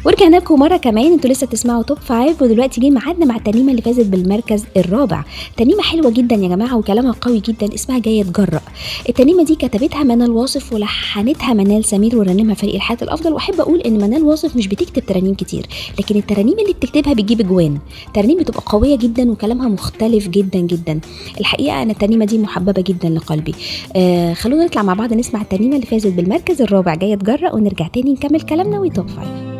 ورجعنا لكم مره كمان انتوا لسه بتسمعوا توب فايف ودلوقتي جه ميعادنا مع الترنيمه اللي فازت بالمركز الرابع ترنيمه حلوه جدا يا جماعه وكلامها قوي جدا اسمها جايه تجرأ الترنيمه دي كتبتها منال واصف ولحنتها منال سمير ورنمها فريق الحياه الافضل واحب اقول ان منال واصف مش بتكتب ترانيم كتير لكن الترانيم اللي بتكتبها بتجيب اجوان ترانيم بتبقى قويه جدا وكلامها مختلف جدا جدا الحقيقه انا الترنيمه دي محببه جدا لقلبي آه خلونا نطلع مع بعض نسمع الترنيمه اللي فازت بالمركز الرابع جايه تجرأ ونرجع تاني نكمل كلامنا وتوب فايف